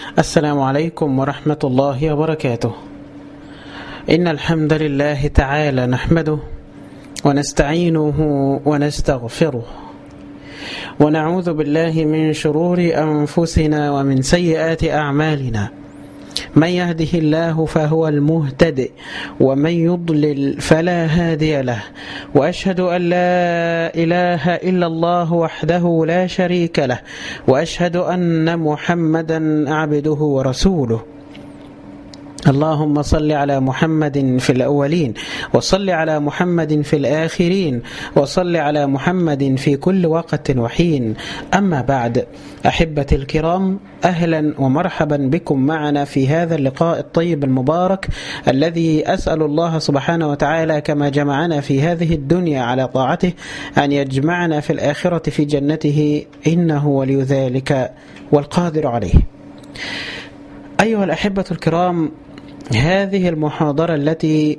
السلام عليكم ورحمة الله وبركاته إن الحمد لله تعالى نحمده ونستعينه ونستغفره ونعوذ بالله من شرور أنفسنا ومن سيئات أعمالنا من يهده الله فهو المهتد ومن يضلل فلا هادي له وأشهد أن لا إله إلا الله وحده لا شريك له وأشهد أن محمدا عبده ورسوله اللهم صل على محمد في الأولين وصل على محمد في الآخرين وصل على محمد في كل وقت وحين أما بعد أحبتي الكرام أهلا ومرحبا بكم معنا في هذا اللقاء الطيب المبارك الذي أسأل الله سبحانه وتعالى كما جمعنا في هذه الدنيا على طاعته أن يجمعنا في الآخرة في جنته إنه ولي ذلك والقادر عليه أيها الأحبة الكرام هذه المحاضرة التي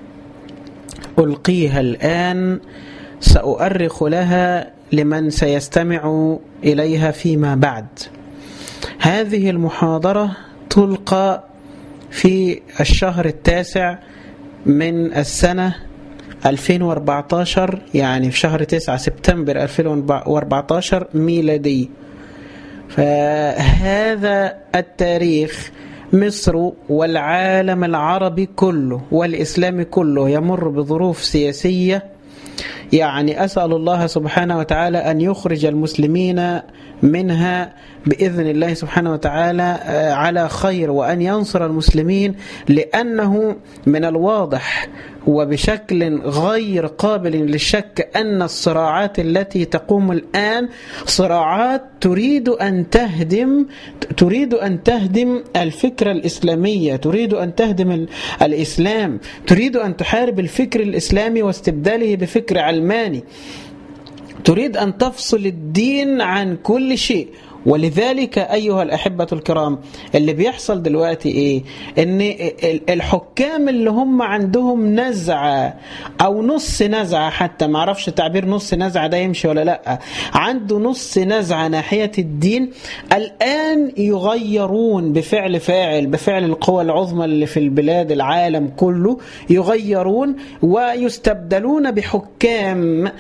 ألقيها الآن سأؤرخ لها لمن سيستمع إليها فيما بعد هذه المحاضرة تلقى في الشهر التاسع من السنة 2014 يعني في شهر 9 سبتمبر 2014 ميلادي فهذا التاريخ مصر والعالم العربي كله والإسلام كله يمر بظروف سياسية يعني أسأل الله سبحانه وتعالى أن يخرج المسلمين منها بإذن الله سبحانه وتعالى على خير وأن ينصر المسلمين لأنه من الواضح وبشكل غير قابل للشك أن الصراعات التي تقوم الآن صراعات تريد أن تهدم تريد أن تهدم الفكرة الإسلامية تريد أن تهدم الإسلام تريد أن تحارب الفكر الإسلامي واستبداله بفكر علماني تريد أن تفصل الدين عن كل شيء ولذلك أيها الأحبة الكرام اللي بيحصل دلوقتي إيه إن الحكام اللي هم عندهم نزعة أو نص نزعة حتى ما أعرفش تعبير نص نزعة ده يمشي ولا لأ عنده نص نزعة ناحية الدين الآن يغيرون بفعل فاعل بفعل القوى العظمى اللي في البلاد العالم كله يغيرون ويستبدلون بحكام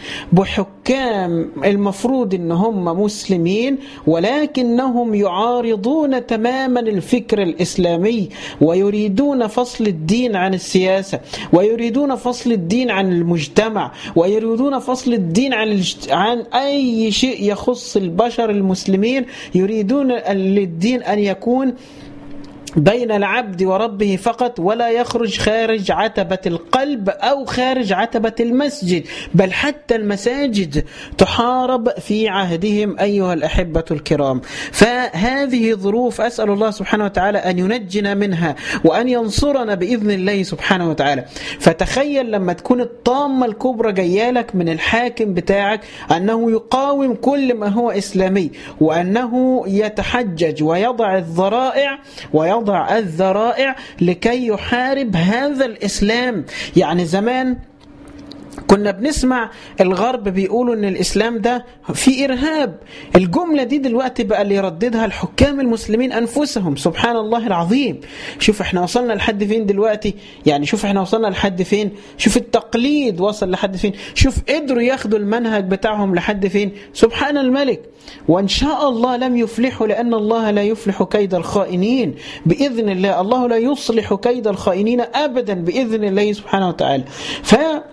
بحكام المفروض إن هم مسلمين ولا ولكنهم يعارضون تماما الفكر الإسلامي ويريدون فصل الدين عن السياسة ويريدون فصل الدين عن المجتمع ويريدون فصل الدين عن عن أي شيء يخص البشر المسلمين يريدون للدين أن يكون بين العبد وربه فقط ولا يخرج خارج عتبة القلب أو خارج عتبة المسجد بل حتى المساجد تحارب في عهدهم أيها الأحبة الكرام فهذه ظروف أسأل الله سبحانه وتعالى أن ينجنا منها وأن ينصرنا بإذن الله سبحانه وتعالى فتخيل لما تكون الطامة الكبرى جيالك من الحاكم بتاعك أنه يقاوم كل ما هو إسلامي وأنه يتحجج ويضع الذرائع ويضع يضع الذرائع لكي يحارب هذا الإسلام يعني زمان كنا بنسمع الغرب بيقولوا ان الاسلام ده في ارهاب الجمله دي دلوقتي بقى اللي يرددها الحكام المسلمين انفسهم سبحان الله العظيم شوف احنا وصلنا لحد فين دلوقتي يعني شوف احنا وصلنا لحد فين شوف التقليد وصل لحد فين شوف قدروا ياخدوا المنهج بتاعهم لحد فين سبحان الملك وان شاء الله لم يفلحوا لان الله لا يفلح كيد الخائنين باذن الله الله لا يصلح كيد الخائنين ابدا باذن الله سبحانه وتعالى ف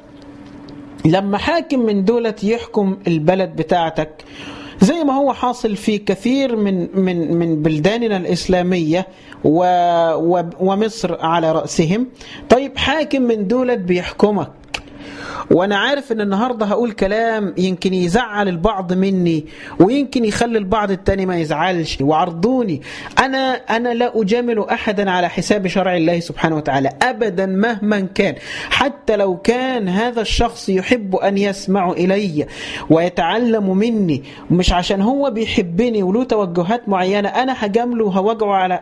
لما حاكم من دولة يحكم البلد بتاعتك زي ما هو حاصل في كثير من من من بلداننا الإسلامية و و ومصر على رأسهم طيب حاكم من دولة بيحكمك وانا عارف ان النهارده هقول كلام يمكن يزعل البعض مني ويمكن يخلي البعض التاني ما يزعلش وعرضوني انا انا لا اجامل احدا على حساب شرع الله سبحانه وتعالى ابدا مهما كان حتى لو كان هذا الشخص يحب ان يسمع الي ويتعلم مني مش عشان هو بيحبني وله توجهات معينه انا هجامله وهوجعه على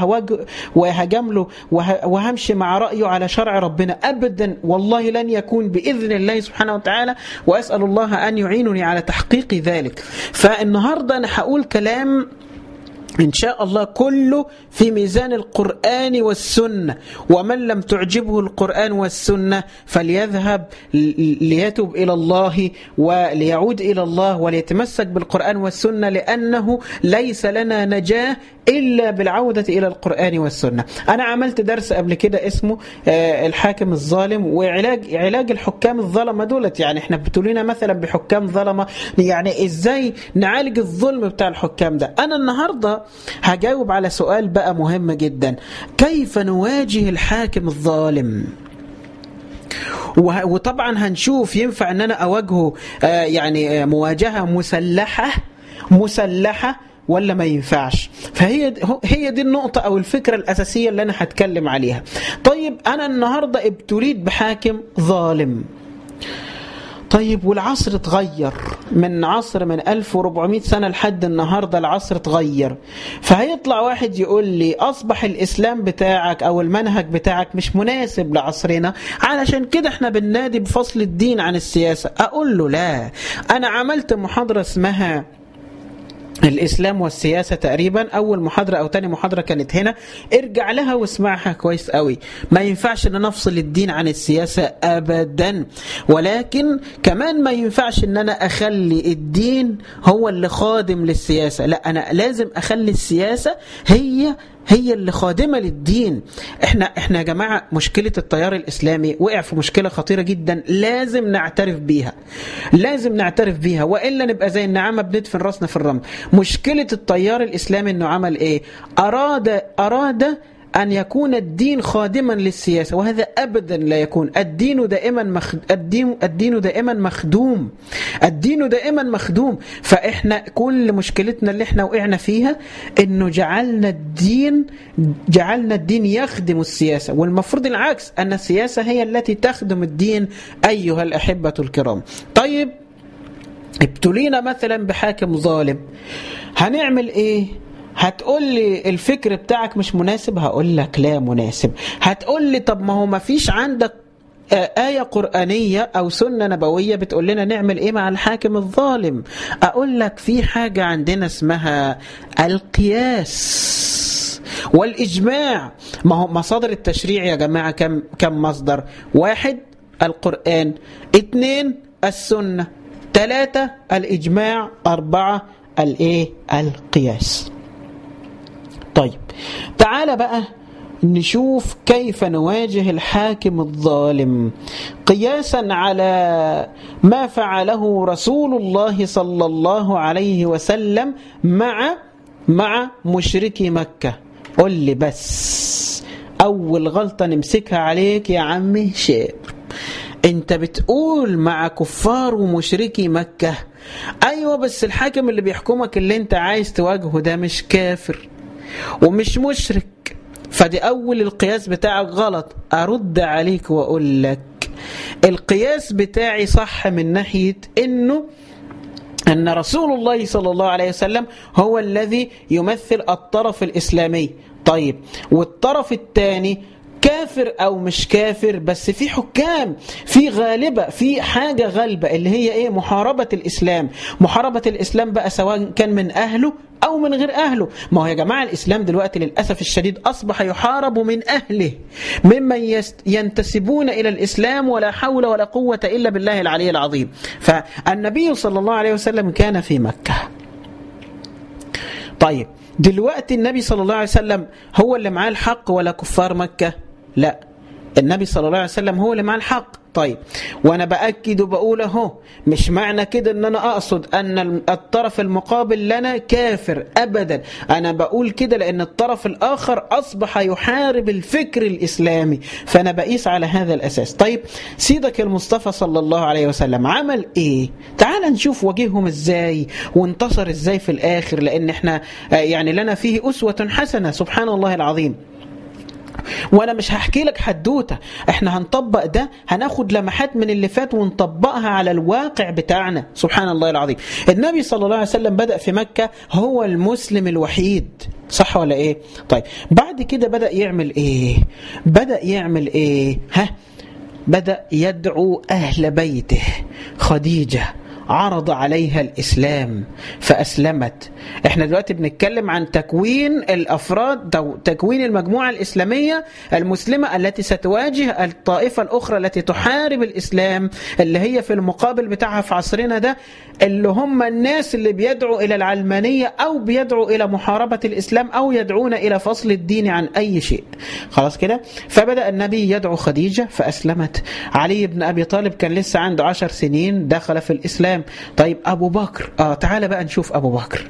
وهجامله وهمشي مع رايه على شرع ربنا ابدا والله لن يكون باذن الله سبحانه وتعالى واسال الله ان يعينني على تحقيق ذلك فالنهارده انا هقول كلام إن شاء الله كله في ميزان القرآن والسنة ومن لم تعجبه القرآن والسنة فليذهب ليتب إلى الله وليعود إلى الله وليتمسك بالقرآن والسنة لأنه ليس لنا نجاة إلا بالعودة إلى القرآن والسنة أنا عملت درس قبل كده اسمه الحاكم الظالم وعلاج علاج الحكام الظلمة دولت يعني احنا بتقولنا مثلا بحكام ظلمة يعني ازاي نعالج الظلم بتاع الحكام ده أنا النهاردة هجاوب على سؤال بقى مهم جدا كيف نواجه الحاكم الظالم وطبعا هنشوف ينفع ان انا اواجهه يعني مواجهه مسلحه مسلحه ولا ما ينفعش فهي هي دي النقطة أو الفكرة الأساسية اللي أنا هتكلم عليها طيب أنا النهاردة ابتليت بحاكم ظالم طيب والعصر اتغير من عصر من 1400 سنة لحد النهاردة العصر اتغير فهيطلع واحد يقول لي أصبح الإسلام بتاعك أو المنهج بتاعك مش مناسب لعصرنا علشان كده احنا بننادي بفصل الدين عن السياسة أقول له لا أنا عملت محاضرة اسمها الإسلام والسياسة تقريبا أول محاضرة أو تاني محاضرة كانت هنا ارجع لها واسمعها كويس قوي ما ينفعش أن نفصل الدين عن السياسة أبدا ولكن كمان ما ينفعش أن أنا أخلي الدين هو اللي خادم للسياسة لا أنا لازم أخلي السياسة هي هي اللي خادمة للدين احنا احنا يا جماعة مشكلة التيار الإسلامي وقع في مشكلة خطيرة جدا لازم نعترف بيها لازم نعترف بيها وإلا نبقى زي النعامة بندفن راسنا في الرمل مشكلة التيار الإسلامي انه عمل ايه أراد أراد أن يكون الدين خادما للسياسة وهذا أبدا لا يكون الدين دائما مخد... الدين... الدين دائما مخدوم الدين دائما مخدوم فإحنا كل مشكلتنا اللي احنا وقعنا فيها إنه جعلنا الدين جعلنا الدين يخدم السياسة والمفروض العكس أن السياسة هي التي تخدم الدين أيها الأحبة الكرام طيب ابتلينا مثلا بحاكم ظالم هنعمل ايه هتقول لي الفكر بتاعك مش مناسب هقول لك لا مناسب هتقول لي طب ما هو ما فيش عندك آية قرآنية أو سنة نبوية بتقول لنا نعمل إيه مع الحاكم الظالم أقول لك في حاجة عندنا اسمها القياس والإجماع ما هو مصادر التشريع يا جماعة كم, كم مصدر واحد القرآن اثنين السنة ثلاثة الإجماع أربعة الإيه القياس طيب تعال بقى نشوف كيف نواجه الحاكم الظالم قياسا على ما فعله رسول الله صلى الله عليه وسلم مع مع مشركي مكة قل لي بس أول غلطة نمسكها عليك يا عمي شيب انت بتقول مع كفار ومشركي مكة ايوه بس الحاكم اللي بيحكمك اللي انت عايز تواجهه ده مش كافر ومش مشرك فدي أول القياس بتاعك غلط أرد عليك وأقول لك القياس بتاعي صح من ناحية إنه أن رسول الله صلى الله عليه وسلم هو الذي يمثل الطرف الإسلامي طيب والطرف الثاني كافر او مش كافر بس في حكام في غالبه في حاجه غالبه اللي هي ايه محاربه الاسلام محاربه الاسلام بقى سواء كان من اهله او من غير اهله ما هو يا جماعه الاسلام دلوقتي للاسف الشديد اصبح يحارب من اهله ممن ينتسبون الى الاسلام ولا حول ولا قوه الا بالله العلي العظيم فالنبي صلى الله عليه وسلم كان في مكه طيب دلوقتي النبي صلى الله عليه وسلم هو اللي معاه الحق ولا كفار مكة لا النبي صلى الله عليه وسلم هو اللي معاه الحق طيب وانا باكد وبقول اهو مش معنى كده ان انا اقصد ان الطرف المقابل لنا كافر ابدا انا بقول كده لان الطرف الاخر اصبح يحارب الفكر الاسلامي فانا بقيس على هذا الاساس طيب سيدك المصطفى صلى الله عليه وسلم عمل ايه تعال نشوف وجههم ازاي وانتصر ازاي في الاخر لان احنا يعني لنا فيه اسوه حسنه سبحان الله العظيم وانا مش هحكي لك حدوته احنا هنطبق ده هناخد لمحات من اللي فات ونطبقها على الواقع بتاعنا سبحان الله العظيم النبي صلى الله عليه وسلم بدأ في مكة هو المسلم الوحيد صح ولا ايه طيب بعد كده بدأ يعمل ايه بدأ يعمل ايه ها بدأ يدعو أهل بيته خديجة عرض عليها الإسلام فأسلمت احنا دلوقتي بنتكلم عن تكوين الأفراد تكوين المجموعة الإسلامية المسلمة التي ستواجه الطائفة الأخرى التي تحارب الإسلام اللي هي في المقابل بتاعها في عصرنا ده اللي هم الناس اللي بيدعوا إلى العلمانية أو بيدعوا إلى محاربة الإسلام أو يدعون إلى فصل الدين عن أي شيء خلاص كده فبدأ النبي يدعو خديجة فأسلمت علي بن أبي طالب كان لسه عنده عشر سنين دخل في الإسلام طيب أبو بكر آه تعالى بقى نشوف أبو بكر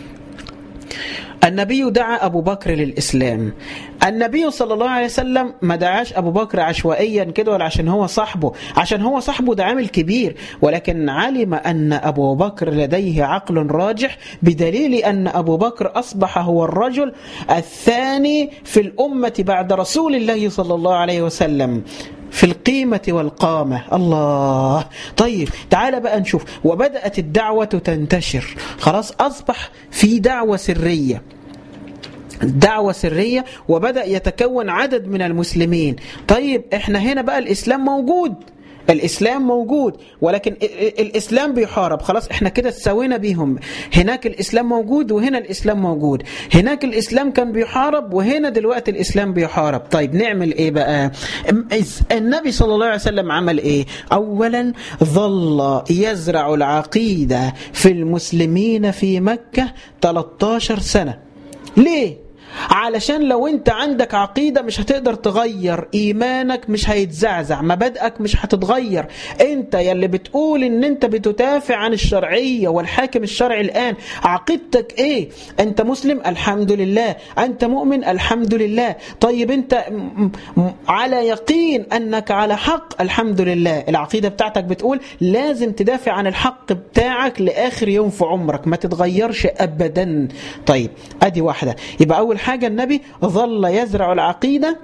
النبي دعا أبو بكر للإسلام النبي صلى الله عليه وسلم ما دعاش أبو بكر عشوائيا كده ولا عشان هو صاحبه عشان هو صاحبه ده عامل كبير ولكن علم أن أبو بكر لديه عقل راجح بدليل أن أبو بكر أصبح هو الرجل الثاني في الأمة بعد رسول الله صلى الله عليه وسلم في القيمة والقامة الله طيب تعال بقى نشوف وبدأت الدعوة تنتشر خلاص أصبح في دعوة سرية دعوة سرية وبدأ يتكون عدد من المسلمين طيب احنا هنا بقى الإسلام موجود الإسلام موجود ولكن الإسلام بيحارب خلاص احنا كده تساوينا بيهم هناك الإسلام موجود وهنا الإسلام موجود هناك الإسلام كان بيحارب وهنا دلوقتي الإسلام بيحارب طيب نعمل إيه بقى النبي صلى الله عليه وسلم عمل إيه أولا ظل يزرع العقيدة في المسلمين في مكة 13 سنة ليه علشان لو انت عندك عقيدة مش هتقدر تغير ايمانك مش هيتزعزع مبادئك مش هتتغير انت يلي بتقول ان انت بتدافع عن الشرعية والحاكم الشرعي الان عقيدتك ايه انت مسلم الحمد لله انت مؤمن الحمد لله طيب انت على يقين انك على حق الحمد لله العقيدة بتاعتك بتقول لازم تدافع عن الحق بتاعك لاخر يوم في عمرك ما تتغيرش ابدا طيب ادي واحدة يبقى اول حاجة النبي ظل يزرع العقيدة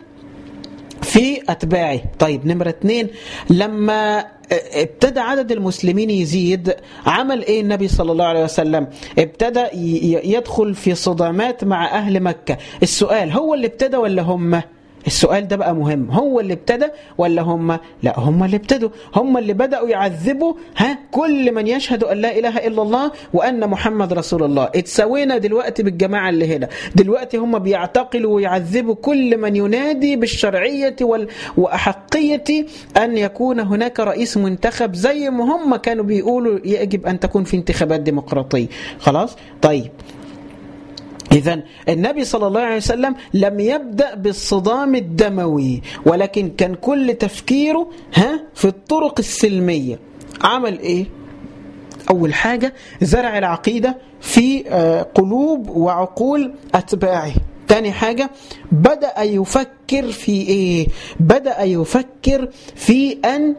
في أتباعه طيب نمرة اتنين لما ابتدى عدد المسلمين يزيد عمل ايه النبي صلى الله عليه وسلم ابتدى يدخل في صدامات مع أهل مكة السؤال هو اللي ابتدى ولا هم السؤال ده بقى مهم هو اللي ابتدى ولا هم لا هم اللي ابتدوا هم اللي بدأوا يعذبوا ها كل من يشهد أن لا إله إلا الله وأن محمد رسول الله اتسوينا دلوقتي بالجماعة اللي هنا دلوقتي هم بيعتقلوا ويعذبوا كل من ينادي بالشرعية وال... وأحقية أن يكون هناك رئيس منتخب زي ما هم كانوا بيقولوا يجب أن تكون في انتخابات ديمقراطية خلاص طيب إذا النبي صلى الله عليه وسلم لم يبدأ بالصدام الدموي ولكن كان كل تفكيره ها في الطرق السلمية عمل إيه؟ أول حاجة زرع العقيدة في قلوب وعقول أتباعه تاني حاجة بدأ يفكر في إيه؟ بدأ يفكر في أن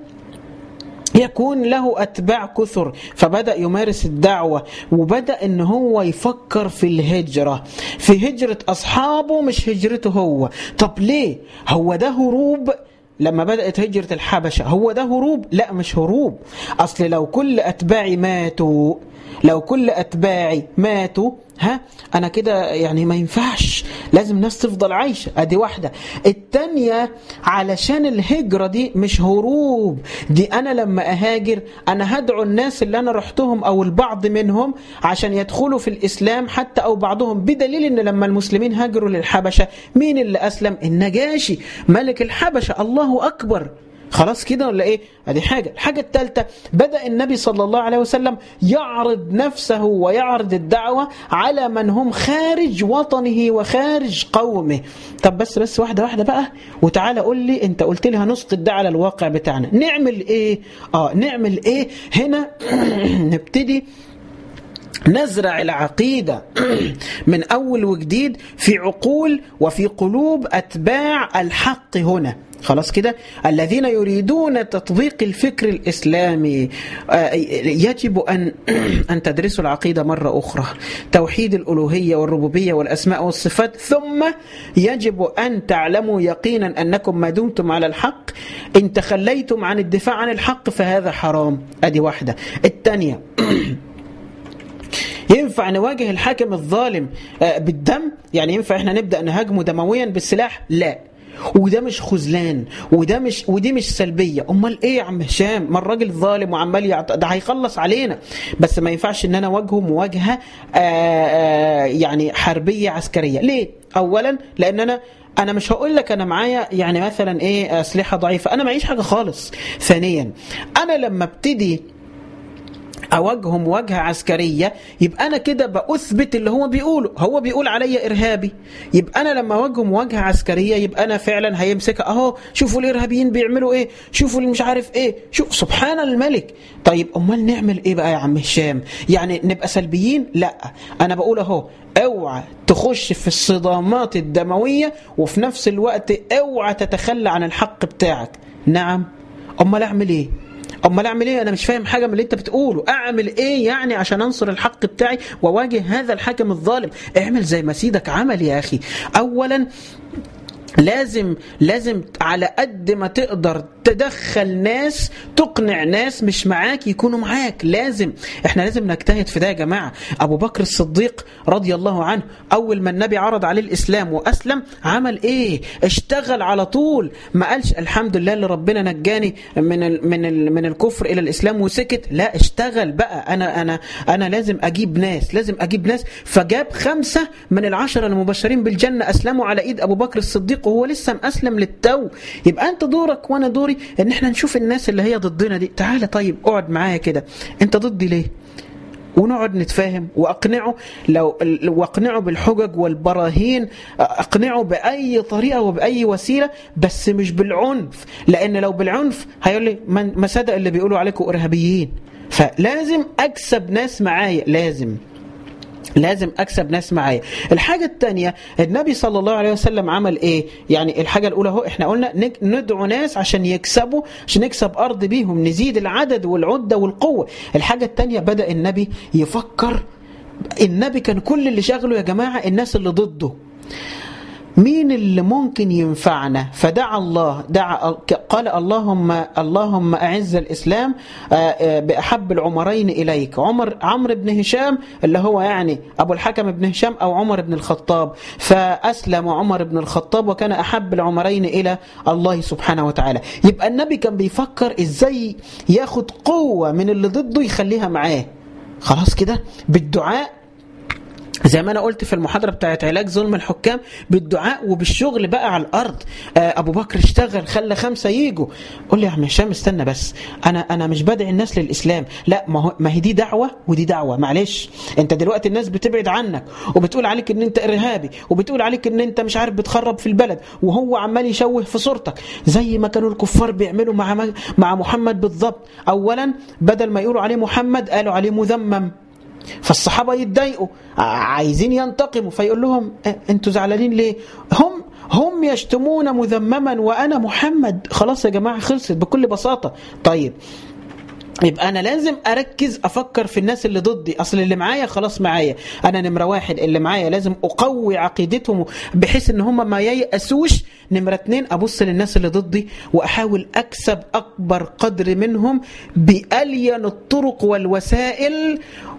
يكون له أتباع كثر فبدأ يمارس الدعوة وبدأ أن هو يفكر في الهجرة في هجرة أصحابه مش هجرته هو طب ليه هو ده هروب لما بدأت هجرة الحبشة هو ده هروب لا مش هروب أصل لو كل أتباعي ماتوا لو كل أتباعي ماتوا ها أنا كده يعني ما ينفعش لازم ناس تفضل عايشة أدي واحدة التانية علشان الهجرة دي مش هروب دي أنا لما أهاجر أنا هدعو الناس اللي أنا رحتهم أو البعض منهم عشان يدخلوا في الإسلام حتى أو بعضهم بدليل أن لما المسلمين هاجروا للحبشة مين اللي أسلم النجاشي ملك الحبشة الله أكبر خلاص كده ولا ايه ادي حاجه الحاجه الثالثه بدا النبي صلى الله عليه وسلم يعرض نفسه ويعرض الدعوه على من هم خارج وطنه وخارج قومه طب بس بس واحده واحده بقى وتعالى قول لي انت قلت لي هنسقط ده على الواقع بتاعنا نعمل ايه اه نعمل ايه هنا نبتدي نزرع العقيدة من أول وجديد في عقول وفي قلوب أتباع الحق هنا خلاص كده الذين يريدون تطبيق الفكر الإسلامي يجب أن أن تدرسوا العقيدة مرة أخرى توحيد الألوهية والربوبية والأسماء والصفات ثم يجب أن تعلموا يقينا أنكم ما دمتم على الحق إن تخليتم عن الدفاع عن الحق فهذا حرام أدي واحدة الثانية ينفع نواجه الحاكم الظالم بالدم يعني ينفع احنا نبدأ نهاجمه دمويا بالسلاح لا وده مش خذلان وده مش ودي مش سلبيه امال ايه يا عم هشام ما الراجل ظالم وعمال يعط... ده هيخلص علينا بس ما ينفعش ان انا اواجهه مواجهه يعني حربيه عسكريه ليه اولا لان انا انا مش هقول لك انا معايا يعني مثلا ايه اسلحه ضعيفه انا معيش حاجه خالص ثانيا انا لما ابتدي اواجهه مواجهه عسكريه يبقى انا كده باثبت اللي هو بيقوله هو بيقول عليا ارهابي يبقى انا لما اواجهه مواجهه عسكريه يبقى انا فعلا هيمسك اهو شوفوا الارهابيين بيعملوا ايه شوفوا اللي مش عارف ايه شوف سبحان الملك طيب امال نعمل ايه بقى يا عم هشام يعني نبقى سلبيين لا انا بقول اهو اوعى تخش في الصدامات الدمويه وفي نفس الوقت اوعى تتخلى عن الحق بتاعك نعم امال اعمل ايه امال اعمل ايه انا مش فاهم حاجه من اللي انت بتقوله اعمل ايه يعني عشان انصر الحق بتاعي واواجه هذا الحاكم الظالم اعمل زي ما سيدك عمل يا اخي اولا لازم لازم على قد ما تقدر تدخل ناس تقنع ناس مش معاك يكونوا معاك لازم احنا لازم نجتهد في ده يا جماعه ابو بكر الصديق رضي الله عنه اول ما النبي عرض عليه الاسلام واسلم عمل ايه اشتغل على طول ما قالش الحمد لله اللي ربنا نجاني من ال من ال من الكفر الى الاسلام وسكت لا اشتغل بقى انا انا انا لازم اجيب ناس لازم اجيب ناس فجاب خمسه من العشره المبشرين بالجنه اسلموا على ايد ابو بكر الصديق وهو لسه مأسلم للتو يبقى انت دورك وانا دوري ان احنا نشوف الناس اللي هي ضدنا دي تعالى طيب اقعد معايا كده انت ضدي ليه ونقعد نتفاهم واقنعه لو واقنعه بالحجج والبراهين اقنعه باي طريقه وباي وسيله بس مش بالعنف لان لو بالعنف هيقول لي ما صدق اللي بيقولوا عليكم ارهابيين فلازم اكسب ناس معايا لازم لازم اكسب ناس معايا الحاجه الثانيه النبي صلى الله عليه وسلم عمل ايه يعني الحاجه الاولى اهو احنا قلنا ندعو ناس عشان يكسبوا عشان نكسب ارض بيهم نزيد العدد والعده والقوه الحاجه الثانيه بدا النبي يفكر النبي كان كل اللي شغله يا جماعه الناس اللي ضده مين اللي ممكن ينفعنا فدعا الله دعا قال اللهم اللهم اعز الاسلام باحب العمرين اليك عمر عمرو بن هشام اللي هو يعني ابو الحكم بن هشام او عمر بن الخطاب فاسلم عمر بن الخطاب وكان احب العمرين الى الله سبحانه وتعالى يبقى النبي كان بيفكر ازاي ياخد قوه من اللي ضده يخليها معاه خلاص كده بالدعاء زي ما انا قلت في المحاضره بتاعت علاج ظلم الحكام بالدعاء وبالشغل بقى على الارض آه ابو بكر اشتغل خلى خمسه يجوا قول لي يا عم هشام استنى بس انا انا مش بدعي الناس للاسلام لا ما هو ما هي دي دعوه ودي دعوه معلش انت دلوقتي الناس بتبعد عنك وبتقول عليك ان انت ارهابي وبتقول عليك ان انت مش عارف بتخرب في البلد وهو عمال يشوه في صورتك زي ما كانوا الكفار بيعملوا مع مع محمد بالضبط اولا بدل ما يقولوا عليه محمد قالوا عليه مذمم فالصحابة يتضايقوا عايزين ينتقموا فيقول لهم انتوا زعلانين ليه هم هم يشتمون مذمما وانا محمد خلاص يا جماعه خلصت بكل بساطه طيب يبقى انا لازم اركز افكر في الناس اللي ضدي اصل اللي معايا خلاص معايا انا نمره واحد اللي معايا لازم اقوي عقيدتهم بحيث ان هم ما ييأسوش نمره اتنين ابص للناس اللي ضدي واحاول اكسب اكبر قدر منهم بالين الطرق والوسائل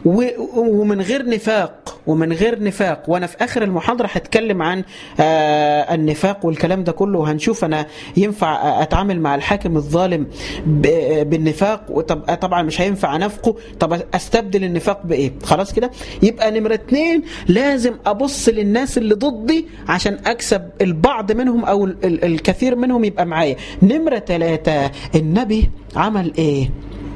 ومن غير نفاق ومن غير نفاق وانا في اخر المحاضره هتكلم عن آه النفاق والكلام ده كله وهنشوف انا ينفع اتعامل مع الحاكم الظالم بالنفاق طب طبعا مش هينفع انافقه طب استبدل النفاق بايه خلاص كده يبقى نمره اتنين لازم ابص للناس اللي ضدي عشان اكسب البعض منهم او الكثير منهم يبقى معايا نمره ثلاثة النبي عمل ايه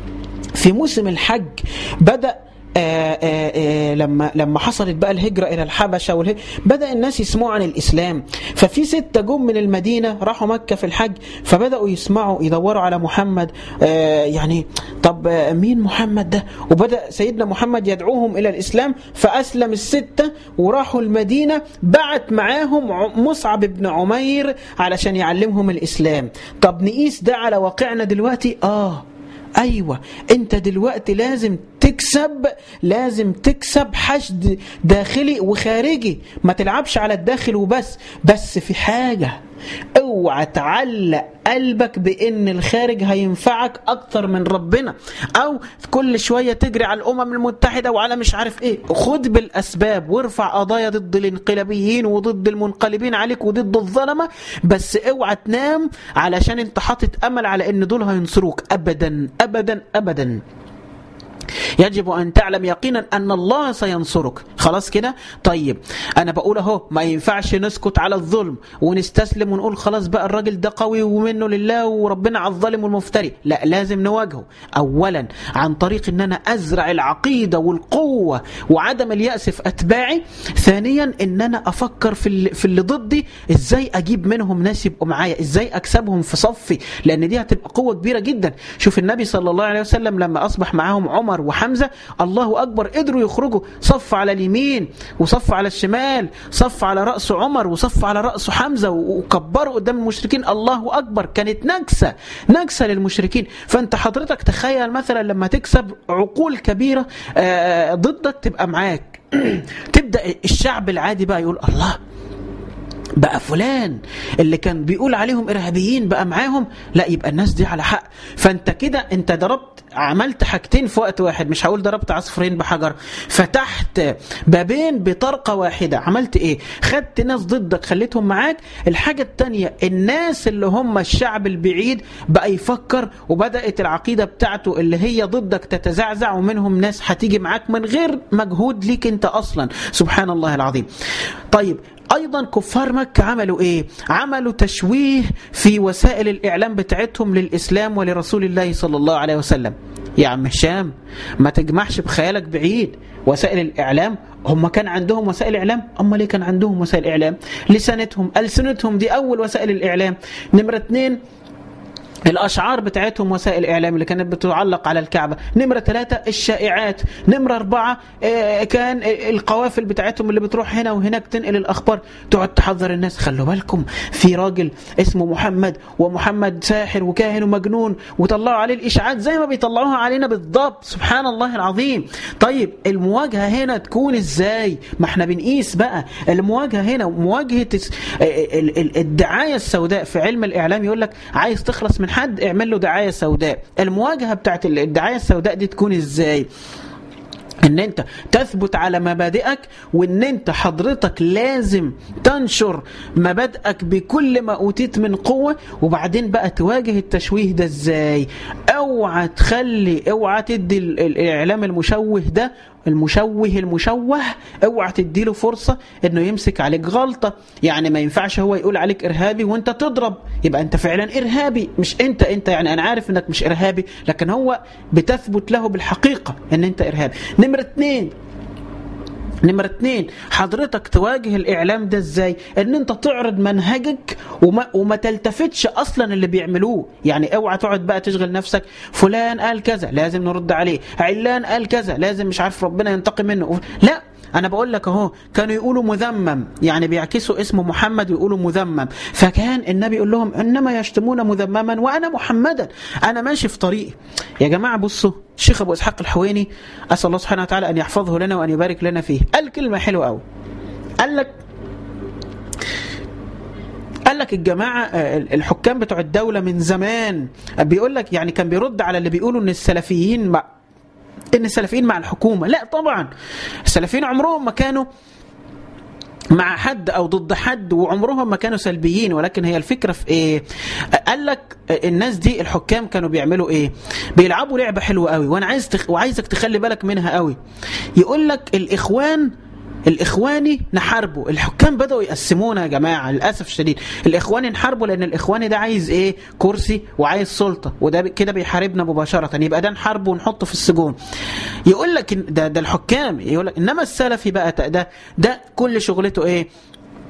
في موسم الحج بدأ آآ آآ لما لما حصلت بقى الهجرة إلى الحبشة والهج... بدأ الناس يسمعوا عن الإسلام ففي ستة جم من المدينة راحوا مكة في الحج فبدأوا يسمعوا يدوروا على محمد يعني طب مين محمد ده وبدأ سيدنا محمد يدعوهم إلى الإسلام فأسلم الستة وراحوا المدينة بعت معاهم مصعب بن عمير علشان يعلمهم الإسلام طب نقيس ده على واقعنا دلوقتي آه ايوه انت دلوقتي لازم تكسب لازم تكسب حشد داخلي وخارجي ما تلعبش على الداخل وبس بس في حاجة اوعى تعلق قلبك بان الخارج هينفعك اكتر من ربنا او كل شويه تجري على الامم المتحده وعلى مش عارف ايه خد بالاسباب وارفع قضايا ضد الانقلابيين وضد المنقلبين عليك وضد الظلمه بس اوعى تنام علشان انت حاطط امل على ان دول هينصروك ابدا ابدا ابدا يجب أن تعلم يقينا أن الله سينصرك خلاص كده طيب أنا بقول أهو ما ينفعش نسكت على الظلم ونستسلم ونقول خلاص بقى الراجل ده قوي ومنه لله وربنا على الظالم والمفتري لا لازم نواجهه أولا عن طريق أن أنا أزرع العقيدة والقوة وعدم اليأس في أتباعي ثانيا أن أنا أفكر في اللي, في اللي ضدي إزاي أجيب منهم ناس يبقوا معايا إزاي أكسبهم في صفي لأن دي هتبقى قوة كبيرة جدا شوف النبي صلى الله عليه وسلم لما أصبح معاهم عمر وحمزة الله أكبر قدروا يخرجوا صف على اليمين وصف على الشمال صف على رأس عمر وصف على رأس حمزة وكبروا قدام المشركين الله أكبر كانت نكسة نكسة للمشركين فأنت حضرتك تخيل مثلا لما تكسب عقول كبيرة ضدك تبقى معاك تبدأ الشعب العادي بقى يقول الله بقى فلان اللي كان بيقول عليهم ارهابيين بقى معاهم لا يبقى الناس دي على حق فانت كده انت ضربت عملت حاجتين في وقت واحد مش هقول ضربت عصفورين بحجر فتحت بابين بطرقه واحده عملت ايه خدت ناس ضدك خليتهم معاك الحاجه الثانيه الناس اللي هم الشعب البعيد بقى يفكر وبدات العقيده بتاعته اللي هي ضدك تتزعزع ومنهم ناس هتيجي معاك من غير مجهود ليك انت اصلا سبحان الله العظيم طيب ايضا كفار مكه عملوا ايه عملوا تشويه في وسائل الاعلام بتاعتهم للاسلام ولرسول الله صلى الله عليه وسلم يا عم هشام ما تجمعش بخيالك بعيد وسائل الاعلام هم كان عندهم وسائل اعلام اما ليه كان عندهم وسائل اعلام لسانتهم السنتهم دي اول وسائل الاعلام نمره اتنين الأشعار بتاعتهم وسائل الإعلام اللي كانت بتعلق على الكعبة نمرة ثلاثة الشائعات نمرة أربعة كان القوافل بتاعتهم اللي بتروح هنا وهناك تنقل الأخبار تقعد تحذر الناس خلوا بالكم في راجل اسمه محمد ومحمد ساحر وكاهن ومجنون وطلعوا عليه الإشاعات زي ما بيطلعوها علينا بالضبط سبحان الله العظيم طيب المواجهة هنا تكون إزاي ما احنا بنقيس بقى المواجهة هنا مواجهة الدعاية السوداء في علم الإعلام يقول لك عايز تخلص من حد اعمل له دعايه سوداء المواجهه بتاعت الدعايه السوداء دي تكون ازاي ان انت تثبت على مبادئك وان انت حضرتك لازم تنشر مبادئك بكل ما اوتيت من قوه وبعدين بقى تواجه التشويه ده ازاي اوعى تخلي اوعى تدي الاعلام المشوه ده المشوه المشوه اوعى تديله فرصة انه يمسك عليك غلطة يعني ما ينفعش هو يقول عليك ارهابي وانت تضرب يبقى انت فعلا ارهابي مش انت انت يعني انا عارف انك مش ارهابي لكن هو بتثبت له بالحقيقة ان انت ارهابي نمرة اتنين نمرة اتنين حضرتك تواجه الإعلام ده ازاي ان انت تعرض منهجك وما, وما تلتفتش أصلا اللي بيعملوه يعني اوعى تقعد بقى تشغل نفسك فلان قال كذا لازم نرد عليه علان قال كذا لازم مش عارف ربنا ينتقم منه لا انا بقول لك اهو كانوا يقولوا مذمم يعني بيعكسوا اسمه محمد ويقولوا مذمم فكان النبي يقول لهم انما يشتمون مذمما وانا محمدا انا ماشي في طريقي يا جماعه بصوا الشيخ ابو اسحاق الحويني اسال الله سبحانه وتعالى ان يحفظه لنا وان يبارك لنا فيه قال كلمه حلوه قوي قال لك قال لك الجماعة الحكام بتوع الدولة من زمان بيقول لك يعني كان بيرد على اللي بيقولوا ان السلفيين مع ان السلفيين مع الحكومة لا طبعا السلفيين عمرهم ما كانوا مع حد او ضد حد وعمرهم ما كانوا سلبيين ولكن هي الفكره في ايه قال لك الناس دي الحكام كانوا بيعملوا ايه بيلعبوا لعبه حلوه قوي وانا عايز تخ... وعايزك تخلي بالك منها قوي يقول لك الاخوان الاخواني نحاربه الحكام بداوا يقسمونا يا جماعه للاسف الشديد الاخواني نحاربه لان الاخواني ده عايز ايه كرسي وعايز سلطه وده كده بيحاربنا مباشره يبقى ده نحاربه ونحطه في السجون يقول لك ده ده الحكام يقول لك انما السلفي بقى ده ده كل شغلته ايه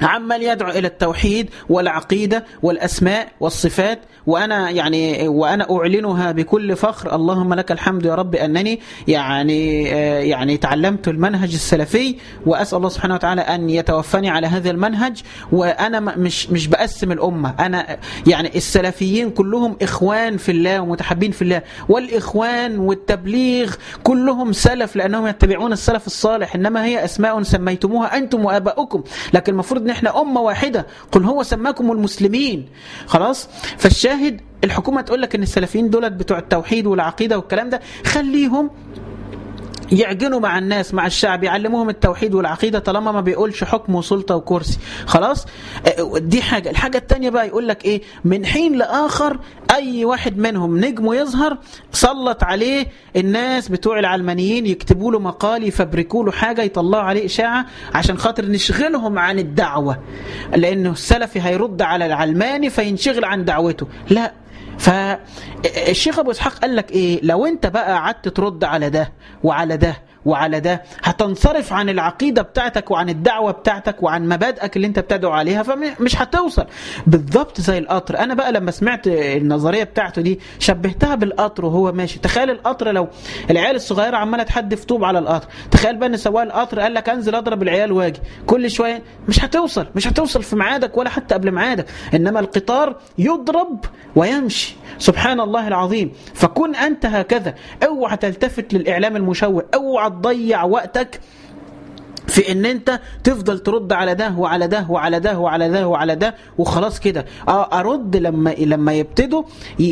عمال يدعو الى التوحيد والعقيده والاسماء والصفات وانا يعني وانا اعلنها بكل فخر اللهم لك الحمد يا رب انني يعني يعني تعلمت المنهج السلفي واسال الله سبحانه وتعالى ان يتوفاني على هذا المنهج وانا مش مش بقسم الامه انا يعني السلفيين كلهم اخوان في الله ومتحبين في الله والاخوان والتبليغ كلهم سلف لانهم يتبعون السلف الصالح انما هي اسماء سميتموها انتم واباؤكم لكن المفروض ان احنا امه واحده قل هو سماكم المسلمين خلاص فالشاهد الحكومه تقول لك ان السلفيين دولت بتوع التوحيد والعقيده والكلام ده خليهم يعجنوا مع الناس مع الشعب يعلموهم التوحيد والعقيده طالما ما بيقولش حكم وسلطه وكرسي خلاص دي حاجه الحاجه الثانيه بقى يقول لك ايه من حين لاخر اي واحد منهم نجمه يظهر سلط عليه الناس بتوع العلمانيين يكتبوا له مقال يفبركوا له حاجه يطلعوا عليه اشاعه عشان خاطر نشغلهم عن الدعوه لانه السلفي هيرد على العلماني فينشغل عن دعوته لا فالشيخ ابو اسحاق قال لك ايه لو انت بقى قعدت ترد على ده وعلى ده وعلى ده هتنصرف عن العقيدة بتاعتك وعن الدعوة بتاعتك وعن مبادئك اللي انت بتدعو عليها فمش هتوصل بالضبط زي القطر انا بقى لما سمعت النظرية بتاعته دي شبهتها بالقطر وهو ماشي تخيل القطر لو العيال الصغيرة عمالة تحدف طوب على القطر تخيل بقى ان سواق القطر قال لك انزل اضرب العيال واجي كل شوية مش هتوصل مش هتوصل في ميعادك ولا حتى قبل ميعادك انما القطار يضرب ويمشي سبحان الله العظيم فكن انت هكذا اوعى تلتفت للاعلام المشوه اوعى تضيع وقتك في ان انت تفضل ترد على ده وعلى ده وعلى ده وعلى ده وعلى ده وخلاص كده ارد لما لما يبتدوا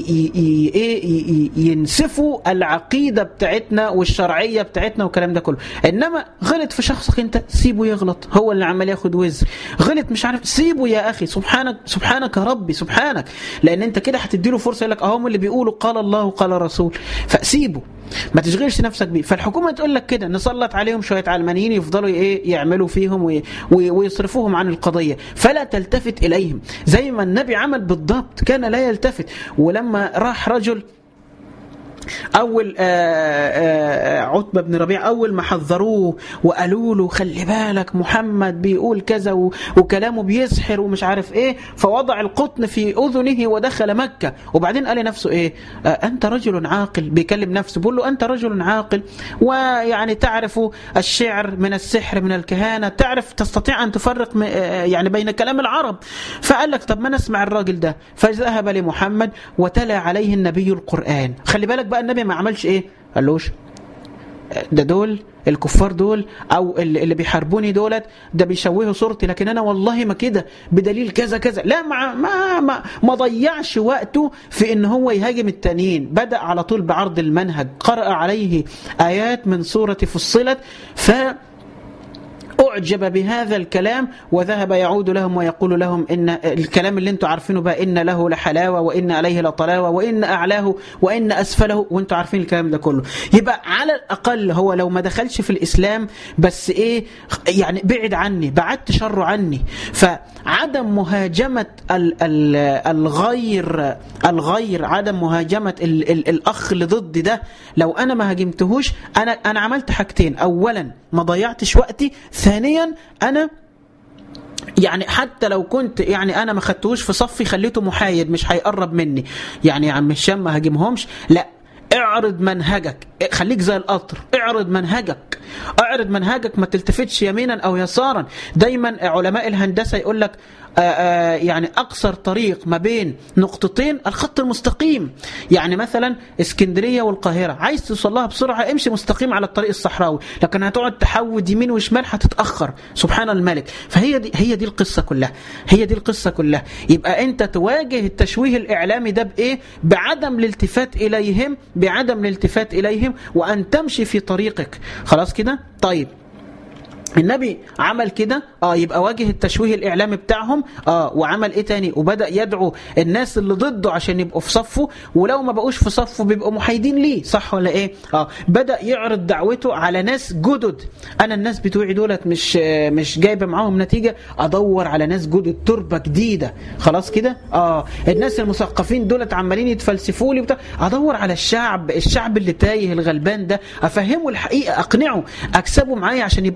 ينسفوا العقيده بتاعتنا والشرعيه بتاعتنا والكلام ده كله انما غلط في شخصك انت سيبه يغلط هو اللي عمال ياخد وزر غلط مش عارف سيبه يا اخي سبحانك سبحانك يا ربي سبحانك لان انت كده هتدي له فرصه يقول لك اهم اللي بيقولوا قال الله وقال الرسول فسيبه ما تشغلش نفسك بيه فالحكومه تقول لك كده نسلط عليهم شويه علمانيين يفضلوا ايه يعملوا فيهم وي ويصرفوهم عن القضيه فلا تلتفت اليهم زي ما النبي عمل بالضبط كان لا يلتفت ولما راح رجل اول آآ آآ عتبه بن ربيع اول ما حذروه وقالوا له خلي بالك محمد بيقول كذا وكلامه بيسحر ومش عارف ايه فوضع القطن في اذنه ودخل مكه وبعدين قال لنفسه ايه انت رجل عاقل بيكلم نفسه بيقول له انت رجل عاقل ويعني تعرف الشعر من السحر من الكهانه تعرف تستطيع ان تفرق يعني بين كلام العرب فقال لك طب ما نسمع الراجل ده فذهب لمحمد وتلا عليه النبي القران خلي بالك بقى النبي ما عملش ايه قالوش ده دول الكفار دول او اللي بيحاربوني دولت ده بيشوهوا صورتي لكن انا والله ما كده بدليل كذا كذا لا ما ما ما, ما ضيعش وقته في ان هو يهاجم التانيين بدا على طول بعرض المنهج قرأ عليه ايات من سوره فصلت ف أعجب بهذا الكلام وذهب يعود لهم ويقول لهم إن الكلام اللي انتم عارفينه بقى إن له لحلاوة وإن عليه لطلاوة وإن أعلاه وإن أسفله وانتم عارفين الكلام ده كله يبقى على الأقل هو لو ما دخلش في الإسلام بس إيه يعني بعد عني بعدت شره عني فعدم مهاجمة ال ال الغير الغير عدم مهاجمة ال ال الأخ اللي ضدي ده لو أنا ما هاجمتهوش أنا أنا عملت حاجتين أولا ما ضيعتش وقتي ثانيا انا يعني حتى لو كنت يعني انا ما خدتوش في صفي خليته محايد مش هيقرب مني يعني يا عم هشام ما هاجمهمش لا اعرض منهجك خليك زي القطر اعرض منهجك اعرض منهجك ما تلتفتش يمينا او يسارا دايما علماء الهندسه يقول لك يعني اقصر طريق ما بين نقطتين الخط المستقيم يعني مثلا اسكندريه والقاهره عايز توصل لها بسرعه امشي مستقيم على الطريق الصحراوي لكن هتقعد تحود يمين وشمال هتتاخر سبحان الملك فهي دي هي دي القصه كلها هي دي القصه كلها يبقى انت تواجه التشويه الاعلامي ده بايه بعدم الالتفات اليهم بعدم الالتفات اليهم وان تمشي في طريقك خلاص كده طيب النبي عمل كده اه يبقى واجه التشويه الاعلامي بتاعهم اه وعمل ايه تاني وبدا يدعو الناس اللي ضده عشان يبقوا في صفه ولو ما بقوش في صفه بيبقوا محايدين ليه صح ولا ايه اه بدا يعرض دعوته على ناس جدد انا الناس بتوعي دولت مش مش جايبه معاهم نتيجه ادور على ناس جدد تربه جديده خلاص كده اه الناس المثقفين دولت عمالين يتفلسفوا لي ادور على الشعب الشعب اللي تايه الغلبان ده افهمه الحقيقه اقنعه اكسبه معايا عشان يبقى ظهير